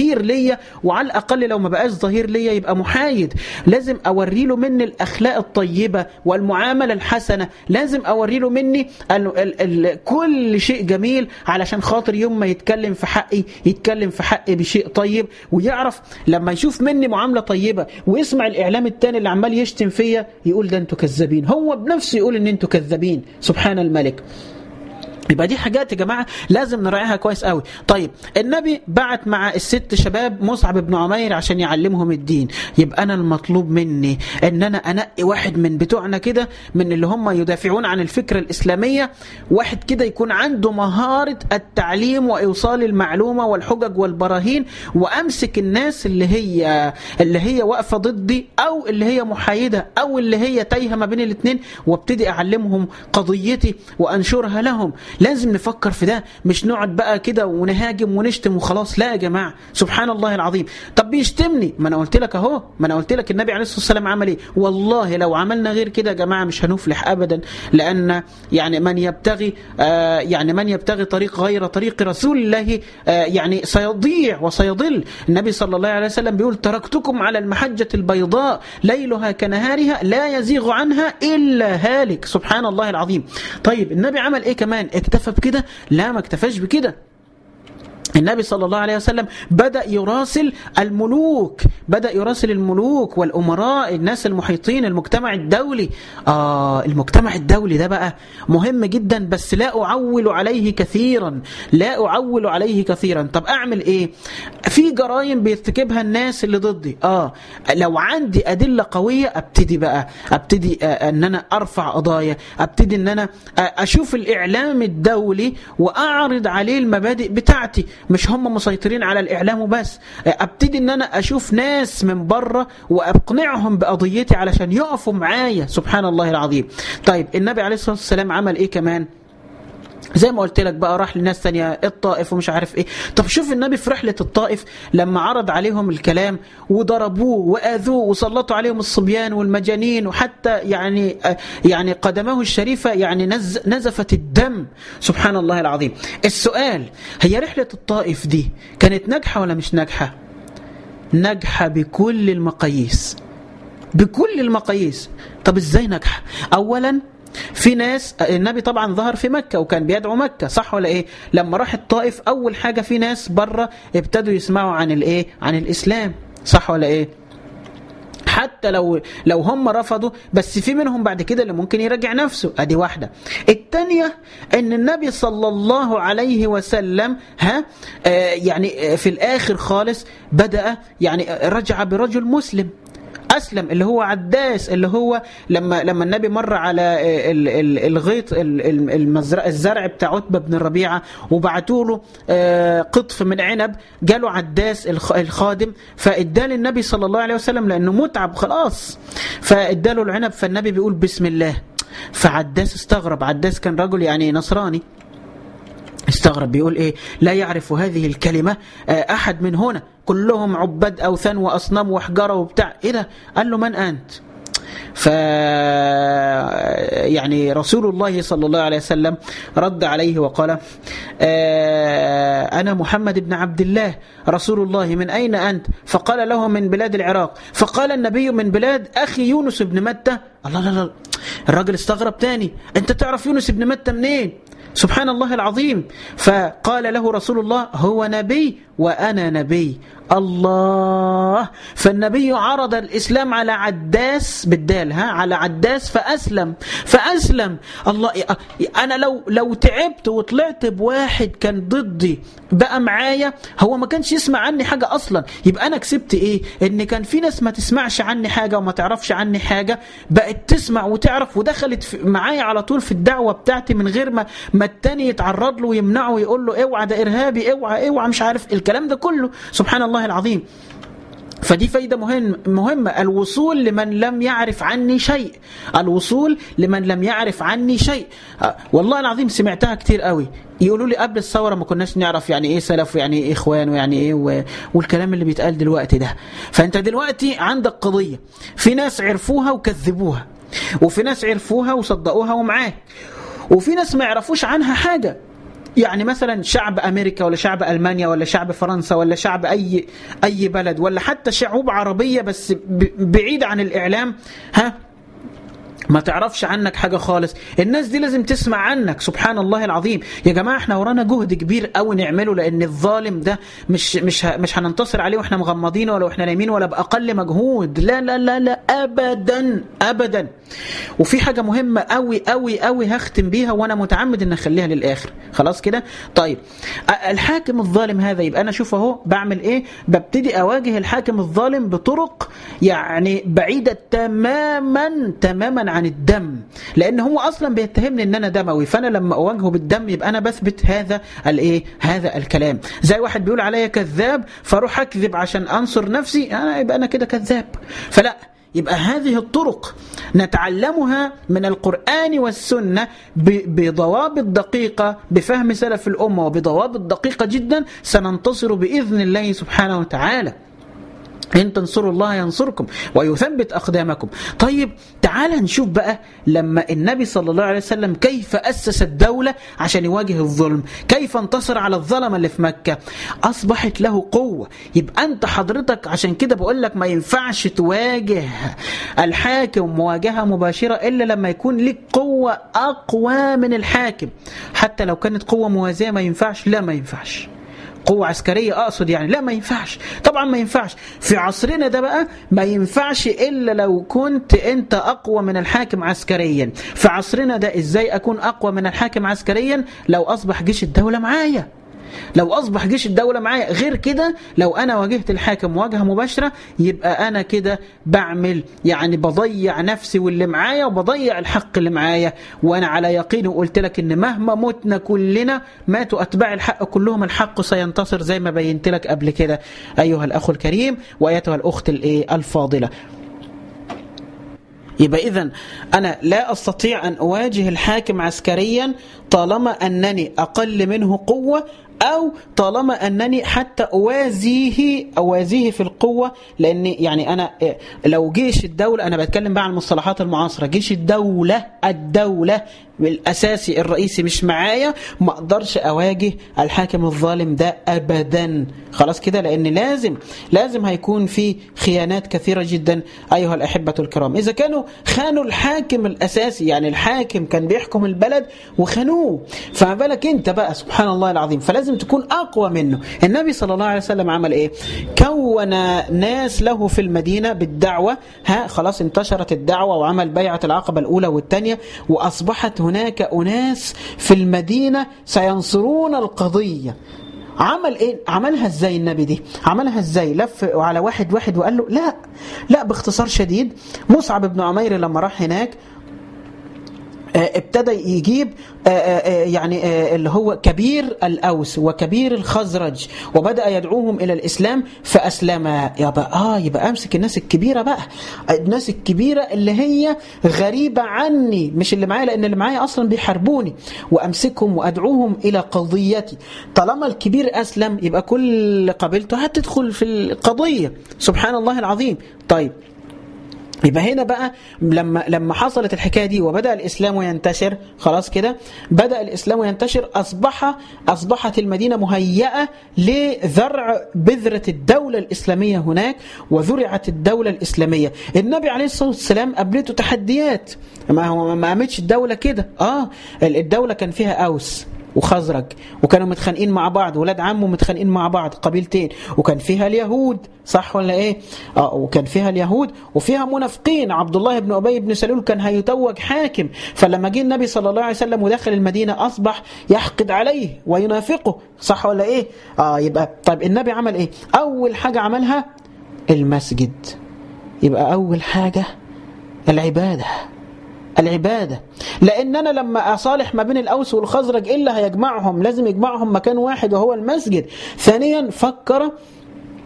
ظهير ليا وعلى الاقل لو ما بقاش ظهير ليا يبقى محايد لازم اوري له مني الاخلاق الطيبه والمعامله الحسنه لازم اوري له مني ال ال ال كل شيء جميل علشان خاطر يوم ما يتكلم في حقي يتكلم في حقي بشيء طيب ويعرف لما يشوف مني معامله طيبه ويسمع الاعلام التاني اللي عمال يشتم فيا يقول ده انتوا كذابين هو بنفسه يقول ان انتوا كذابين سبحان الملك يبقى دي حاجات يا جماعه لازم نراعيها كويس قوي طيب النبي بعت مع الست شباب مصعب بن عمير عشان يعلمهم الدين يبقى انا المطلوب مني ان انا انقي واحد من بتوعنا كده من اللي هم يدافعون عن الفكره الاسلاميه واحد كده يكون عنده مهاره التعليم وايصال المعلومه والحجج والبراهين وامسك الناس اللي هي اللي هي واقفه ضدي او اللي هي محايده او اللي هي تايهه ما بين الاثنين وابتدي اعلمهم قضيتي وانشرها لهم لازم نفكر في ده مش نقعد بقى كده ونهاجم ونشتم وخلاص لا يا جماعه سبحان الله العظيم طب بيشتمني ما انا قلت لك اهو ما انا قلت لك النبي عليه الصلاه والسلام عمل ايه والله لو عملنا غير كده يا جماعه مش هنفلح ابدا لان يعني من يبتغي آه يعني من يبتغي طريق غير طريق رسول الله آه يعني سيضيع وسيضل النبي صلى الله عليه وسلم بيقول تركتكم على المحجه البيضاء ليلها كنهارها لا يزيغ عنها الا هالك سبحان الله العظيم طيب النبي عمل ايه كمان اكتفى بكده لا ما اكتفاش بكده النبي صلى الله عليه وسلم بدأ يراسل الملوك بدأ يراسل الملوك والأمراء الناس المحيطين المجتمع الدولي آه المجتمع الدولي ده بقى مهم جدا بس لا أعول عليه كثيرا لا أعول عليه كثيرا طب أعمل إيه في جرائم بيرتكبها الناس اللي ضدي آه لو عندي أدلة قوية أبتدي بقى أبتدي آه أن أنا أرفع قضايا أبتدي أن أنا آه أشوف الإعلام الدولي وأعرض عليه المبادئ بتاعتي مش هم مسيطرين على الاعلام وبس ابتدي ان انا اشوف ناس من بره واقنعهم بقضيتي علشان يقفوا معايا سبحان الله العظيم طيب النبي عليه الصلاه والسلام عمل ايه كمان زي ما قلت لك بقى راح لناس تانية الطائف ومش عارف ايه طب شوف النبي في رحلة الطائف لما عرض عليهم الكلام وضربوه وآذوه وسلطوا عليهم الصبيان والمجانين وحتى يعني يعني قدمه الشريفة يعني نز نزفت الدم سبحان الله العظيم السؤال هي رحلة الطائف دي كانت ناجحة ولا مش ناجحة ناجحة بكل المقاييس بكل المقاييس طب ازاي ناجحة اولا في ناس النبي طبعا ظهر في مكة وكان بيدعو مكة صح ولا ايه لما راح الطائف اول حاجة في ناس بره ابتدوا يسمعوا عن الايه عن الاسلام صح ولا ايه حتى لو لو هم رفضوا بس في منهم بعد كده اللي ممكن يراجع نفسه ادي واحده الثانيه ان النبي صلى الله عليه وسلم ها آه يعني في الاخر خالص بدا يعني رجع برجل مسلم اسلم اللي هو عداس اللي هو لما لما النبي مر على الغيط المزرعه الزرع بتاع عتبه بن الربيعه وبعتوا له قطف من عنب جاله عداس الخادم فاداه للنبي صلى الله عليه وسلم لانه متعب خلاص فاداله العنب فالنبي بيقول بسم الله فعداس استغرب عداس كان رجل يعني نصراني استغرب بيقول ايه لا يعرف هذه الكلمة احد من هنا كلهم عباد اوثان واصنام وحجاره وبتاع ايه ده قال له من انت ف يعني رسول الله صلى الله عليه وسلم رد عليه وقال انا محمد بن عبد الله رسول الله من اين انت فقال له من بلاد العراق فقال النبي من بلاد اخي يونس بن متى الله لا لا الراجل استغرب تاني انت تعرف يونس بن متى منين سبحان الله العظيم فقال له رسول الله هو نبي وأنا نبي الله فالنبي عرض الإسلام على عداس بالدال ها على عداس فأسلم فأسلم الله أنا لو لو تعبت وطلعت بواحد كان ضدي بقى معايا هو ما كانش يسمع عني حاجة أصلا يبقى أنا كسبت إيه إن كان في ناس ما تسمعش عني حاجة وما تعرفش عني حاجة بقت تسمع وتعرف ودخلت معايا على طول في الدعوة بتاعتي من غير ما ما التاني يتعرض له ويمنعه ويقول له اوعى ده إرهابي اوعى اوعى مش عارف الكلام ده كله سبحان الله العظيم فدي فايدة مهم مهمة الوصول لمن لم يعرف عني شيء الوصول لمن لم يعرف عني شيء والله العظيم سمعتها كتير قوي يقولوا لي قبل الثورة ما كناش نعرف يعني ايه سلف ويعني ايه اخوان ويعني ايه و... والكلام اللي بيتقال دلوقتي ده فانت دلوقتي عندك قضية في ناس عرفوها وكذبوها وفي ناس عرفوها وصدقوها ومعاك وفي ناس ما يعرفوش عنها حاجة يعني مثلا شعب امريكا ولا شعب المانيا ولا شعب فرنسا ولا شعب اي اي بلد ولا حتى شعوب عربيه بس بعيد عن الاعلام ها ما تعرفش عنك حاجة خالص الناس دي لازم تسمع عنك سبحان الله العظيم يا جماعة احنا ورانا جهد كبير قوي نعمله لأن الظالم ده مش مش مش هننتصر عليه واحنا مغمضين ولا واحنا نايمين ولا بأقل مجهود لا لا لا لا أبدا أبدا وفي حاجة مهمة قوي قوي قوي هختم بيها وأنا متعمد إن أخليها للآخر خلاص كده طيب الحاكم الظالم هذا يبقى أنا شوف أهو بعمل إيه ببتدي أواجه الحاكم الظالم بطرق يعني بعيدة تماما تماما عن الدم لان هو اصلا بيتهمني ان انا دموي فانا لما اواجهه بالدم يبقى انا بثبت هذا الايه هذا الكلام زي واحد بيقول عليا كذاب فاروح اكذب عشان انصر نفسي انا يبقى انا كده كذاب فلا يبقى هذه الطرق نتعلمها من القرآن والسنة بضوابط دقيقة بفهم سلف الأمة وبضوابط دقيقة جدا سننتصر بإذن الله سبحانه وتعالى إن تنصروا الله ينصركم ويثبت أقدامكم طيب تعال نشوف بقى لما النبي صلى الله عليه وسلم كيف أسس الدولة عشان يواجه الظلم كيف انتصر على الظلمة اللي في مكة أصبحت له قوة يبقى أنت حضرتك عشان كده بقول لك ما ينفعش تواجه الحاكم مواجهة مباشرة إلا لما يكون لك قوة أقوى من الحاكم حتى لو كانت قوة موازية ما ينفعش لا ما ينفعش قوة عسكرية أقصد يعني لا ما ينفعش طبعا ما ينفعش في عصرنا ده بقى ما ينفعش إلا لو كنت أنت أقوى من الحاكم عسكريا في عصرنا ده إزاي أكون أقوى من الحاكم عسكريا لو أصبح جيش الدولة معايا لو أصبح جيش الدولة معايا غير كده لو أنا واجهت الحاكم مواجهة مباشرة يبقى أنا كده بعمل يعني بضيع نفسي واللي معايا وبضيع الحق اللي معايا وأنا على يقين وقلت لك إن مهما متنا كلنا ماتوا أتباع الحق كلهم الحق سينتصر زي ما بينت لك قبل كده أيها الأخ الكريم وأيتها الأخت الفاضلة يبقى إذا أنا لا أستطيع أن أواجه الحاكم عسكريا طالما أنني أقل منه قوة أو طالما أنني حتى أوازيه أوازيه في القوة لأن يعني أنا لو جيش الدولة أنا بتكلم بقى عن المصطلحات المعاصرة جيش الدولة الدولة الأساسي الرئيسي مش معايا ما أقدرش أواجه الحاكم الظالم ده أبدا خلاص كده لأن لازم لازم هيكون في خيانات كثيرة جدا أيها الأحبة الكرام إذا كانوا خانوا الحاكم الأساسي يعني الحاكم كان بيحكم البلد وخانوه فما بالك أنت بقى سبحان الله العظيم فلازم تكون أقوى منه النبي صلى الله عليه وسلم عمل إيه كون ناس له في المدينة بالدعوة ها خلاص انتشرت الدعوة وعمل بيعة العقبة الأولى والثانية وأصبحت هناك أناس في المدينة سينصرون القضية عمل ايه عملها ازاي النبي دي عملها ازاي لف على واحد واحد وقال له لا لا باختصار شديد مصعب بن عمير لما راح هناك ابتدى يجيب يعني اللي هو كبير الأوس وكبير الخزرج وبدأ يدعوهم إلى الإسلام فأسلم يبقى آه يبقى أمسك الناس الكبيرة بقى الناس الكبيرة اللي هي غريبة عني مش اللي معايا لأن اللي معايا أصلا بيحاربوني وأمسكهم وأدعوهم إلى قضيتي طالما الكبير أسلم يبقى كل قبيلته هتدخل في القضية سبحان الله العظيم طيب يبقى هنا بقى لما لما حصلت الحكايه دي وبدا الاسلام ينتشر خلاص كده بدا الاسلام ينتشر اصبح اصبحت المدينه مهيئه لزرع بذره الدوله الاسلاميه هناك وزرعت الدوله الاسلاميه النبي عليه الصلاه والسلام قابلته تحديات ما هو ما قامتش الدوله كده اه الدوله كان فيها اوس وخزرج وكانوا متخانقين مع بعض ولاد عمه متخانقين مع بعض قبيلتين وكان فيها اليهود صح ولا ايه اه وكان فيها اليهود وفيها منافقين عبد الله بن ابي بن سلول كان هيتوج حاكم فلما جه النبي صلى الله عليه وسلم ودخل المدينه اصبح يحقد عليه وينافقه صح ولا ايه اه يبقى طيب النبي عمل ايه اول حاجه عملها المسجد يبقى اول حاجه العباده العبادة لأن أنا لما أصالح ما بين الأوس والخزرج إيه اللي هيجمعهم لازم يجمعهم مكان واحد وهو المسجد ثانيا فكر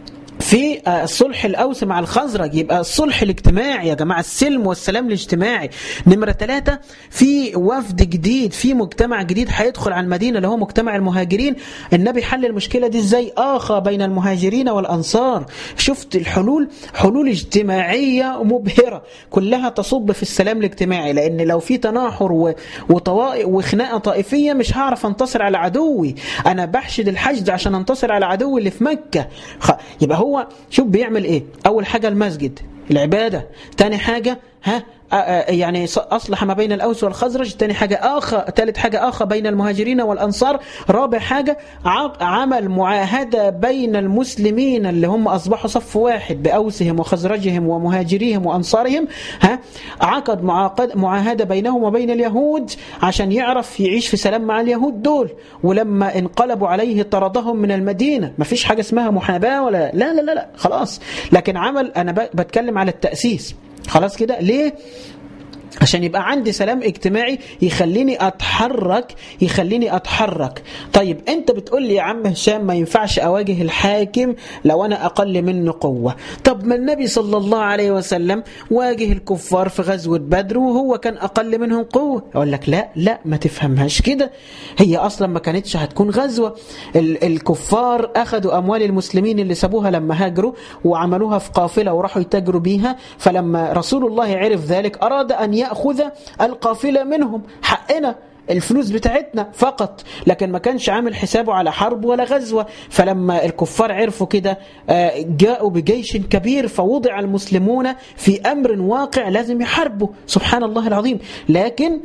في الصلح الأوس مع الخزرج يبقى الصلح الاجتماعي يا جماعة السلم والسلام الاجتماعي نمرة ثلاثة في وفد جديد في مجتمع جديد هيدخل على المدينة اللي هو مجتمع المهاجرين النبي حل المشكلة دي ازاي آخى بين المهاجرين والأنصار شفت الحلول حلول اجتماعية مبهرة كلها تصب في السلام الاجتماعي لأن لو في تناحر وطوائف وخناقة طائفية مش هعرف انتصر على عدوي أنا بحشد الحشد عشان انتصر على عدوي اللي في مكة يبقى هو شوف بيعمل ايه أول حاجة المسجد العبادة تاني حاجة ها يعني أصلح ما بين الأوس والخزرج تاني حاجة آخر ثالث حاجة آخر بين المهاجرين والأنصار رابع حاجة عمل معاهدة بين المسلمين اللي هم أصبحوا صف واحد بأوسهم وخزرجهم ومهاجريهم وأنصارهم ها عقد معاقد معاهدة بينهم وبين اليهود عشان يعرف يعيش في سلام مع اليهود دول ولما انقلبوا عليه طردهم من المدينة ما فيش حاجة اسمها محاباة ولا لا لا لا, لا خلاص لكن عمل أنا بتكلم على التأسيس خلاص كده ليه عشان يبقى عندي سلام اجتماعي يخليني اتحرك يخليني اتحرك طيب انت بتقول لي يا عم هشام ما ينفعش اواجه الحاكم لو انا اقل منه قوه طب ما النبي صلى الله عليه وسلم واجه الكفار في غزوه بدر وهو كان اقل منهم قوه اقول لك لا لا ما تفهمهاش كده هي اصلا ما كانتش هتكون غزوه الكفار اخذوا اموال المسلمين اللي سابوها لما هاجروا وعملوها في قافله وراحوا يتاجروا بيها فلما رسول الله عرف ذلك اراد ان يأخذ القافلة منهم حقنا الفلوس بتاعتنا فقط لكن ما كانش عامل حسابه على حرب ولا غزوة فلما الكفار عرفوا كده جاءوا بجيش كبير فوضع المسلمون في أمر واقع لازم يحاربوا سبحان الله العظيم لكن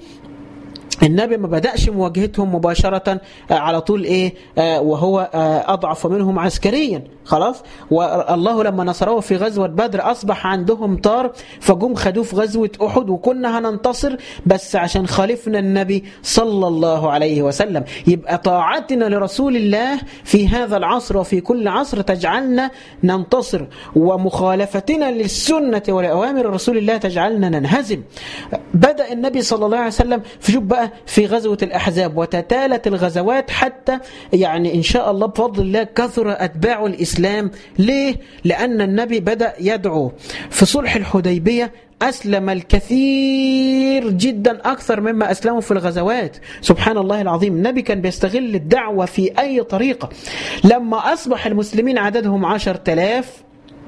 النبي ما بدأش مواجهتهم مباشرة على طول إيه وهو أضعف منهم عسكريا خلاص والله لما نصروه في غزوة بدر أصبح عندهم طار فجم خدوه في غزوة أحد وكنا هننتصر بس عشان خالفنا النبي صلى الله عليه وسلم يبقى طاعتنا لرسول الله في هذا العصر وفي كل عصر تجعلنا ننتصر ومخالفتنا للسنة ولأوامر رسول الله تجعلنا ننهزم بدأ النبي صلى الله عليه وسلم في شوف بقى في غزوة الأحزاب وتتالت الغزوات حتى يعني إن شاء الله بفضل الله كثر أتباع الإسلام ليه؟ لأن النبي بدأ يدعو في صلح الحديبية أسلم الكثير جدا أكثر مما أسلموا في الغزوات سبحان الله العظيم النبي كان بيستغل الدعوة في أي طريقة لما أصبح المسلمين عددهم عشر تلاف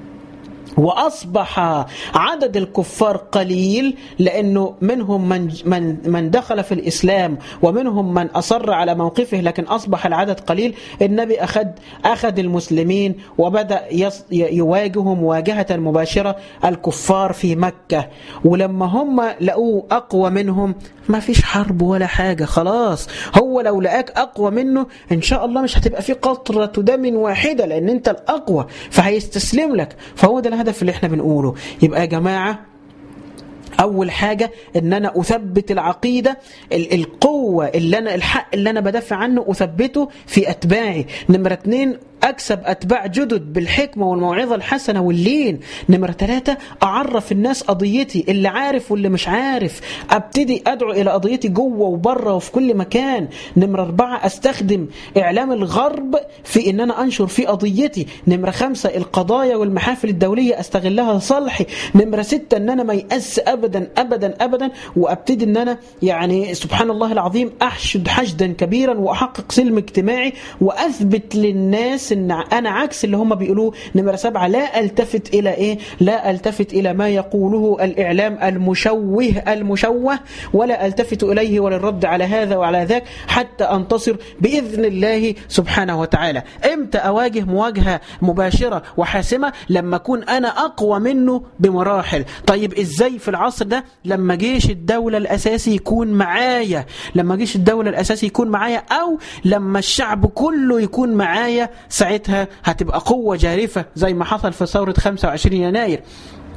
وأصبح عدد الكفار قليل لأنه منهم من, من, من دخل في الإسلام ومنهم من أصر على موقفه لكن أصبح العدد قليل النبي أخذ, أخذ المسلمين وبدأ يواجههم مواجهة مباشرة الكفار في مكة ولما هم لقوه أقوى منهم ما فيش حرب ولا حاجة خلاص هو لو لقاك أقوى منه إن شاء الله مش هتبقى في قطرة دم واحدة لأن أنت الأقوى فهيستسلم لك فهو ده الهدف اللي احنا بنقوله يبقى يا جماعة أول حاجة إن أنا أثبت العقيدة القوة اللي أنا الحق اللي أنا بدافع عنه أثبته في أتباعي نمرة اتنين أكسب أتباع جدد بالحكمة والموعظة الحسنة واللين نمرة ثلاثة أعرف الناس قضيتي اللي عارف واللي مش عارف أبتدي أدعو إلى قضيتي جوه وبره وفي كل مكان نمرة أربعة أستخدم إعلام الغرب في إن أنا أنشر في قضيتي نمرة خمسة القضايا والمحافل الدولية أستغلها لصالحي نمرة ستة إن أنا ما يأس أبدا أبدا أبدا وأبتدي إن أنا يعني سبحان الله العظيم أحشد حشدا كبيرا وأحقق سلم اجتماعي وأثبت للناس ان انا عكس اللي هم بيقولوه نمره سبعه لا التفت الى ايه؟ لا التفت الى ما يقوله الاعلام المشوه المشوه ولا التفت اليه وللرد على هذا وعلى ذاك حتى انتصر باذن الله سبحانه وتعالى. امتى اواجه مواجهه مباشره وحاسمه؟ لما اكون انا اقوى منه بمراحل. طيب ازاي في العصر ده؟ لما جيش الدوله الاساسي يكون معايا، لما جيش الدوله الاساسي يكون معايا او لما الشعب كله يكون معايا ساعتها هتبقى قوة جارفة زي ما حصل في ثورة 25 يناير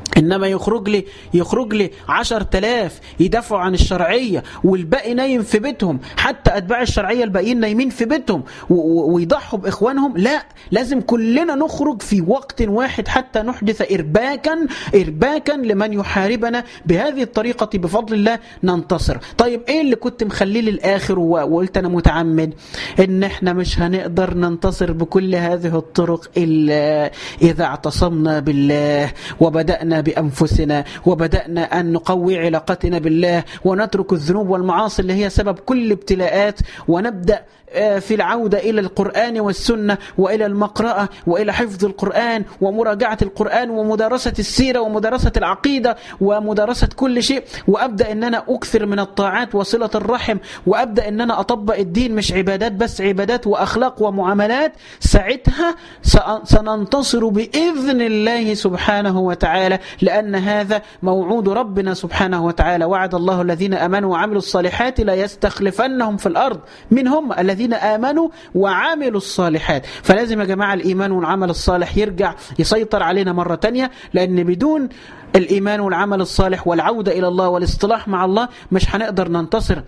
انما يخرج لي يخرج لي 10000 يدافعوا عن الشرعيه والباقي نايم في بيتهم حتى اتباع الشرعيه الباقيين نايمين في بيتهم ويضحوا باخوانهم لا لازم كلنا نخرج في وقت واحد حتى نحدث ارباكا ارباكا لمن يحاربنا بهذه الطريقه بفضل الله ننتصر طيب ايه اللي كنت مخليه للاخر وقلت انا متعمد ان احنا مش هنقدر ننتصر بكل هذه الطرق الا اذا اعتصمنا بالله وبدانا بأنفسنا وبدأنا أن نقوي علاقتنا بالله ونترك الذنوب والمعاصي اللي هي سبب كل الابتلاءات ونبدأ في العودة إلى القرآن والسنة وإلى المقرأة وإلى حفظ القرآن ومراجعة القرآن ومدارسة السيرة ومدارسة العقيدة ومدارسة كل شيء وأبدأ أن أنا أكثر من الطاعات وصلة الرحم وأبدأ أن أنا أطبق الدين مش عبادات بس عبادات وأخلاق ومعاملات ساعتها سننتصر بإذن الله سبحانه وتعالى لأن هذا موعود ربنا سبحانه وتعالى وعد الله الذين أمنوا وعملوا الصالحات لا يستخلفنهم في الأرض من هم الذين آمنوا وعملوا الصالحات فلازم يا جماعة الإيمان والعمل الصالح يرجع يسيطر علينا مرة تانية لأن بدون الإيمان والعمل الصالح والعودة إلى الله والاصطلاح مع الله مش هنقدر ننتصر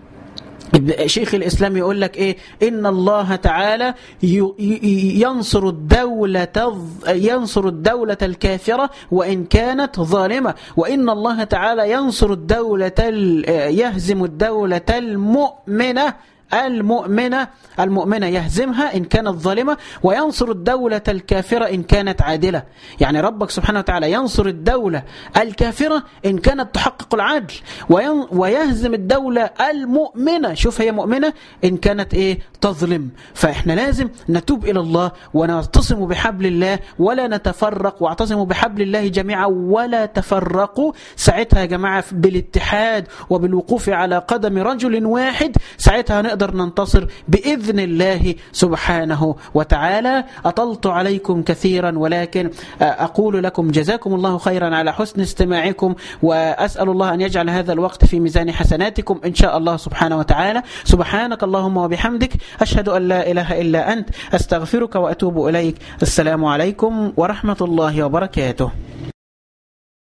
شيخ الإسلام يقول لك إيه إن الله تعالى ينصر الدولة ينصر الدولة الكافرة وإن كانت ظالمة وإن الله تعالى ينصر الدولة يهزم الدولة المؤمنة المؤمنة المؤمنة يهزمها إن كانت ظالمة وينصر الدولة الكافرة إن كانت عادلة يعني ربك سبحانه وتعالى ينصر الدولة الكافرة إن كانت تحقق العدل ويهزم الدولة المؤمنة شوف هي مؤمنة إن كانت إيه تظلم فإحنا لازم نتوب إلى الله ونعتصم بحبل الله ولا نتفرق واعتصموا بحبل الله جميعا ولا تفرقوا ساعتها يا جماعة بالاتحاد وبالوقوف على قدم رجل واحد ساعتها نقدر ننتصر بإذن الله سبحانه وتعالى أطلت عليكم كثيرا ولكن أقول لكم جزاكم الله خيرا على حسن استماعكم وأسأل الله أن يجعل هذا الوقت في ميزان حسناتكم إن شاء الله سبحانه وتعالى سبحانك اللهم وبحمدك أشهد أن لا إله إلا أنت أستغفرك وأتوب إليك السلام عليكم ورحمة الله وبركاته